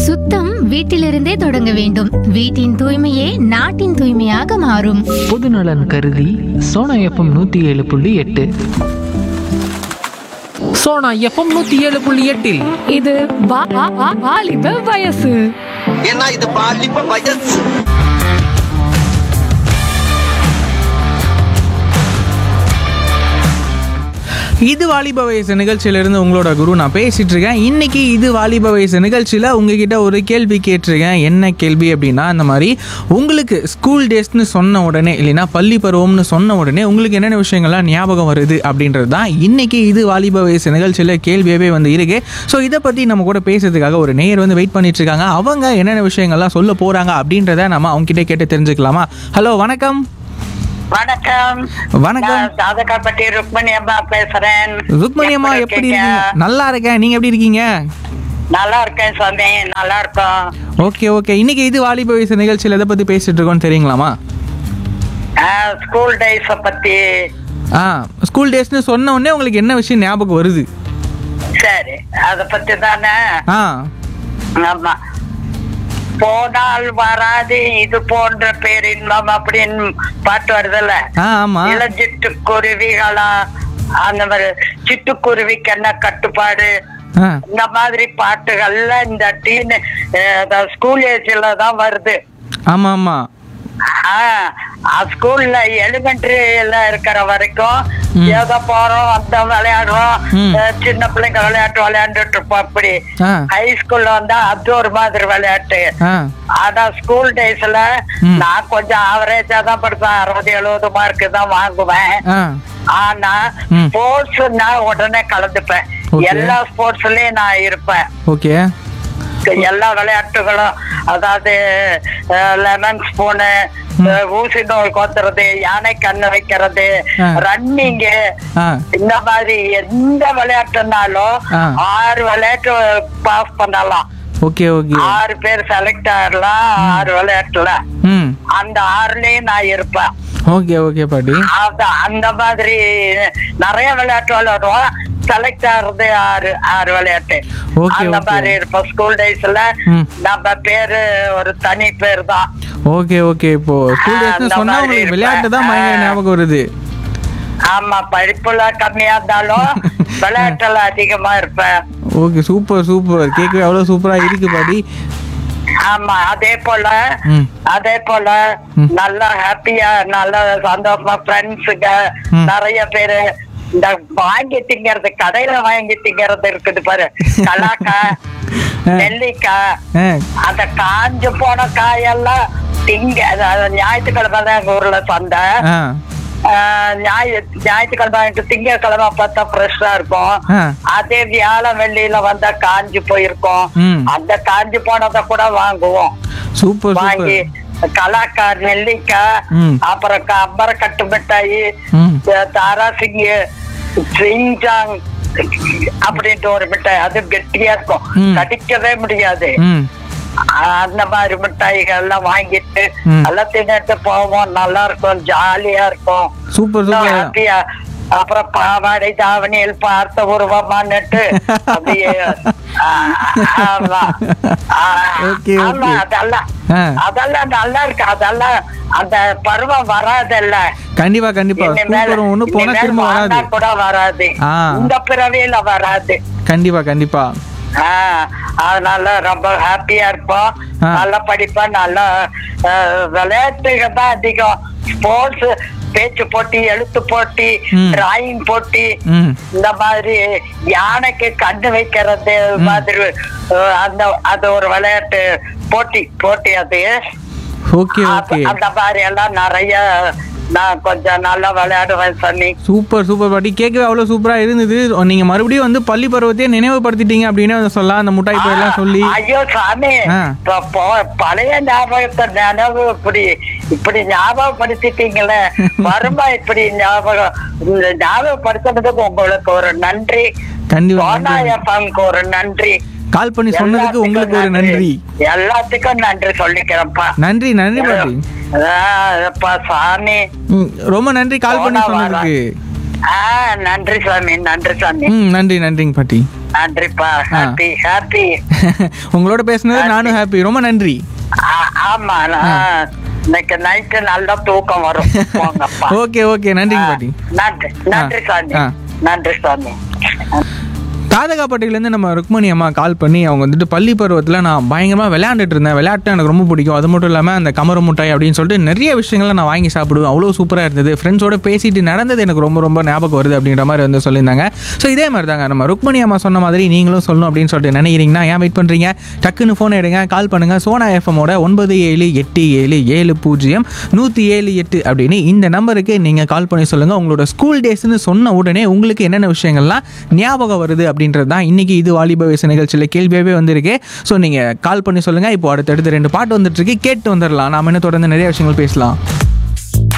சுத்தம் வீட்டிலிருந்தே தொடங்க வேண்டும் வீட்டின் தூய்மையே நாட்டின் தூய்மையாக மாறும் பொதுநலன் கருதி சோனா எஃப்எம் நூற்றி ஏழு புள்ளி எட்டு சோனா எஃப்எம் நூற்றி ஏழு புள்ளி எட்டில் இது வா- வா- வா- வாலிப வயசு ஏன்னா இது பாலிப்ப வயசு இது வாலிப வயசு நிகழ்ச்சியிலிருந்து உங்களோட குரு நான் பேசிட்டு இருக்கேன் இன்னைக்கு இது வாலிப வயசு நிகழ்ச்சியில் உங்ககிட்ட ஒரு கேள்வி கேட்டிருக்கேன் என்ன கேள்வி அப்படின்னா அந்த மாதிரி உங்களுக்கு ஸ்கூல் டேஸ்னு சொன்ன உடனே இல்லைன்னா பள்ளி பருவம்னு சொன்ன உடனே உங்களுக்கு என்னென்ன விஷயங்கள்லாம் ஞாபகம் வருது அப்படின்றது தான் இன்னைக்கு இது வாலிப வயசு நிகழ்ச்சியில் கேள்வியாகவே வந்து இருக்கு ஸோ இதை பற்றி நம்ம கூட பேசுறதுக்காக ஒரு நேயர் வந்து வெயிட் பண்ணிட்டு இருக்காங்க அவங்க என்னென்ன விஷயங்கள்லாம் சொல்ல போறாங்க அப்படின்றத நம்ம அவங்க கிட்ட கேட்டு தெரிஞ்சுக்கலாமா ஹலோ வணக்கம் வணக்கம் வணக்கம். நான் சாதகாப்பட்டி ருக்மணி அம்மா பேசுறேன் ருக்மணி அம்மா எப்படி இருக்கீங்க? இருக்கீங்க நல்லா இருக்கேன் நீங்க எப்படி இருக்கீங்க நல்லா இருக்கேன் சாமி நல்லா இருக்கோம் ஓகே ஓகே இன்னைக்கு இது வாலிப வயசு நிகழ்ச்சியில் எதை பத்தி பேசிட்டு இருக்கோம்னு தெரியுங்களாமா ஸ்கூல் டேஸ பத்தி ஆ ஸ்கூல் டேஸ்னு சொன்ன உடனே உங்களுக்கு என்ன விஷயம் ஞாபகம் வருது சரி அத பத்தி தானே ஆ ஆமா போனால் வராது இது போன்ற பேரின்பம் அப்படின்னு பாட்டு வருதுல்ல ஆ ஆமா இளஞ்சிட்டு குருவிகளா அந்த மாதிரி சிட்டுக்குருவிக்கு என்ன கட்டுப்பாடு ஆ இந்த மாதிரி பாட்டுகள்ல இந்த டீன் ஸ்கூல் ஏஜ்ல தான் வருது ஆமா ஆமா ஸ்கூல்ல எலிமெண்டரியில இருக்கிற வரைக்கும் ம். ஏதோ போறோம் அந்த விளையாடுறோம் ம். அஹ் சின்ன பிள்ளைங்க விளையாட்டு விளையாண்டுட்டு இருப்போம் அப்படி ஆ ஹை ஸ்கூல்ல வந்தா அது ஒரு மாதிரி விளையாட்டு ஆ ஆனா ஸ்கூல் டேஸ்ல ம். நான் கொஞ்சம் ஆவரேஜா தான் படிப்பேன் அறுபது எழுபது மார்க் தான் வாங்குவேன் ஆ ஆனா ம். ஸ்போர்ட்ஸ்னா உடனே கலந்துப்பேன் Okay. எல்லா ஸ்போர்ட்ஸ்லயும் நான் இருப்பேன் ஓகே எல்லா விளையாட்டுகளும் அதாவது லெமன் ஸ்பூனு ஊசி நோய் கோத்துறது யானை கண்ணு வைக்கிறது ஆ. ரன்னிங்கு ஆ இந்த மாதிரி எந்த விளையாட்டுனாலும் ஆ. ஆறு விளையாட்டு பாஸ் பண்ணலாம் ஓகே ஓகே ஆறு பேர் செலக்ட் ஆகலாம் ஆறு விளையாட்டுல ம் அந்த ஆறுலயும் நான் இருப்பேன் ஓகே ஓகே பாட்டி அதான் அந்த மாதிரி நிறைய விளையாட்டு விளையாடுவோம் செலக்ட் ஆகுறது ஆறு ஆறு விளையாட்டு Okay, அந்த okay. மாதிரி இருப்போம் ஸ்கூல் டேஸ்ல ம். நம்ம பேரு ஒரு தனி பேர் தான் ஓகே ஓகே இப்போ ஸ்கூல் ஆ, டேஸ்னு அந்த சொன்னா மாதிரி உங்களுக்கு இருப்பேன். விளையாட்டு தான் பயங்கர ஆ. ஞாபகம் வருது ஆமா படிப்புல கம்மியா இருந்தாலும் விளையாட்டுல அதிகமா இருப்பேன் ஓகே சூப்பர் சூப்பர் கேட்கவே அவ்வளோ சூப்பரா இருக்கு பாட்டி ஆமா அதே போல ம். அதே போல ம். நல்லா ஹாப்பியா நல்லா சந்தோஷமா ஃப்ரெண்ட்ஸுங்க ம். நிறைய பேரு இந்த வாங்கி திங்கிறது கடையில வாங்கி திங்கிறது இருக்குது பாரு கலாக்காய் நெல்லிக்காய் ஆ அந்த காஞ்சு போன காயெல்லாம் திங்க அதாவது ஞாயிற்றுக்கிழமை தான் எங்க ஊர்ல சந்தை ஆ ஆஹ் ஞாயிறு ஞாயிற்றுக்கிழமை வாங்கிட்டு திங்கக்கிழமை பார்த்தா ஃப்ரெஷ்ஷா இருக்கும் ஆ. அதே வியாழன் வெள்ளியில வந்தா காஞ்சு போயிருக்கும் ம். அந்த காஞ்சு போனதை கூட வாங்குவோம் சூப்பர் வாங்கி சூப்பர் கலாக்கார் நெல்லிக்காய் ம். அப்புறம் கம்பர கட்டு மிட்டாயி ம். தாராசிங்கு சிங்ஜாங் அப்படின்ட்டு ஒரு மிட்டாய் அது கெட்டியா இருக்கும் ம். கடிக்கவே முடியாது ம் அந்த மாதிரி மிட்டாய்கள் எல்லாம் வாங்கிட்டு ம். எல்லாம் தின்னுட்டு போவோம் நல்லா இருக்கும் ஜாலியா இருக்கும் சூப்பர் சூப்பர் ஹாப்பியா அப்புறம் பாவாடை தாவணியில் பார்த்த உருவமான்னுட்டு அப்படியே ஆ, ஆமா ஆ, Okay, ஆமா okay. அதெல்லாம் ஆ. அதெல்லாம் நல்லா இருக்கு அதெல்லாம் அந்த பருவம் வராதல்ல கண்டிப்பா கண்டிப்பா இனிமேல் சூப்பர் ஒண்ணு போனா இனிமேல் திரும்ப வாழ்ந்தா வராது கூட வராது ஆ. இந்த பிறவியில வராது கண்டிப்பா கண்டிப்பா ஆ, அதனால ரொம்ப ஹாப்பியா இருப்போம் ஆ. நல்லா படிப்போம் நல்லா அஹ், விளையாட்டுகள் தான் அதிகம் ஸ்போர்ட்ஸ் பேச்சு போட்டி எழுத்து போட்டி ம். டிராயிங் போட்டி ம் இந்த மாதிரி யானைக்கு கண்ணு வைக்கிறது மாதிரி அஹ், அந்த அது ஒரு விளையாட்டு போட்டி போட்டி அது ஓகே ஓகே அது- அந்த மாதிரி எல்லாம் நிறைய நான் கொஞ்சம் நல்லா விளையாடுவேன் சன்னி சூப்பர் சூப்பர் பாட்டி கேட்கவே அவ்வளோ சூப்பரா இருந்தது நீங்க மறுபடியும் வந்து பள்ளி பருவத்தையே நினைவுபடுத்திட்டீங்க அப்படின்னு வந்து சொல்லலாம் அந்த முட்டாய் பேர்லாம் சொல்லி ஐயோ சாமி ஆ. இப்ப போ- பழைய ஞாபகத்தை நினைவு இப்படி இப்படி ஞாபகப்படுத்திட்டீங்களே வருமா இப்படி ஞாபகம் இந்த ஞாபகப்படுத்துனதுக்கு உங்களுக்கு ஒரு நன்றி கண்டிப்பா சோனா நன்றி. எஃப்எம்க்கு ஒரு நன்றி கால் பண்ணி சொன்னதுக்கு உங்களுக்கு ஒரு நன்றி எல்லாத்துக்கும் நன்றி சொல்லிக்கிறேன்ப்பா நன்றி நன்றி பாட்டி அப்பா சாமி ம், ரொம்ப நன்றி கால் பண்ணி போனா சொன்னதுக்கு ஆ நன்றி சாமி நன்றி சாமி ம் நன்றி நன்றிங்க பாட்டி நன்றிப்பா ஹாப்பி ஹாப்பி உங்களோட பேசுனது நானும் ஹாப்பி ரொம்ப நன்றி ஆமா நான் இன்னைக்கு நைட்டு நல்லா தூக்கம் வரும் போங்கப்பா ஓகே ஓகே நன்றிங்க பாட்டி நன்றி நன்றி சாமி ஆ. நன்றி சாமி தாதகாப்பட்டிலேருந்து நம்ம ருக்மணி அம்மா கால் பண்ணி அவங்க வந்துட்டு பள்ளி பருவத்தில் நான் பயங்கரமாக விளையாண்டுட்டு இருந்தேன் விளையாட்டு எனக்கு ரொம்ப பிடிக்கும் அது மட்டும் இல்லாமல் அந்த கமர முட்டாய் அப்படின்னு சொல்லிட்டு நிறைய விஷயங்களை நான் வாங்கி சாப்பிடுவேன் அவ்வளோ சூப்பராக இருந்தது ஃப்ரெண்ட்ஸோட பேசிட்டு நடந்தது எனக்கு ரொம்ப ரொம்ப ஞாபகம் வருது அப்படின்ற மாதிரி வந்து சொல்லியிருந்தாங்க ஸோ இதே மாதிரி தாங்க நம்ம ருக்மணி அம்மா சொன்ன மாதிரி நீங்களும் சொல்லணும் அப்படின்னு சொல்லிட்டு நினைக்கிறீங்கன்னா ஏன் வெயிட் பண்ணுறீங்க டக்குன்னு ஃபோன் எடுங்க கால் பண்ணுங்கள் சோனா எஃப்எம்மோட ஒன்பது ஏழு எட்டு ஏழு ஏழு பூஜ்ஜியம் நூற்றி ஏழு எட்டு அப்படின்னு இந்த நம்பருக்கு நீங்கள் கால் பண்ணி சொல்லுங்கள் உங்களோட ஸ்கூல் டேஸ்னு சொன்ன உடனே உங்களுக்கு என்னென்ன விஷயங்கள்லாம் ஞாபகம் வருது அப்படின்றது தான் இன்றைக்கி இது வாலிப வயசு நிகழ்ச்சியில் கேள்வியாகவே வந்திருக்கு ஸோ நீங்கள் கால் பண்ணி சொல்லுங்கள் இப்போ அடுத்தடுத்து ரெண்டு பாட்டு வந்துட்டு இருக்கு கேட்டு வந்துடலாம் நாம இன்னும் தொடர்ந்து நிறைய விஷயங்கள் பேசலாம்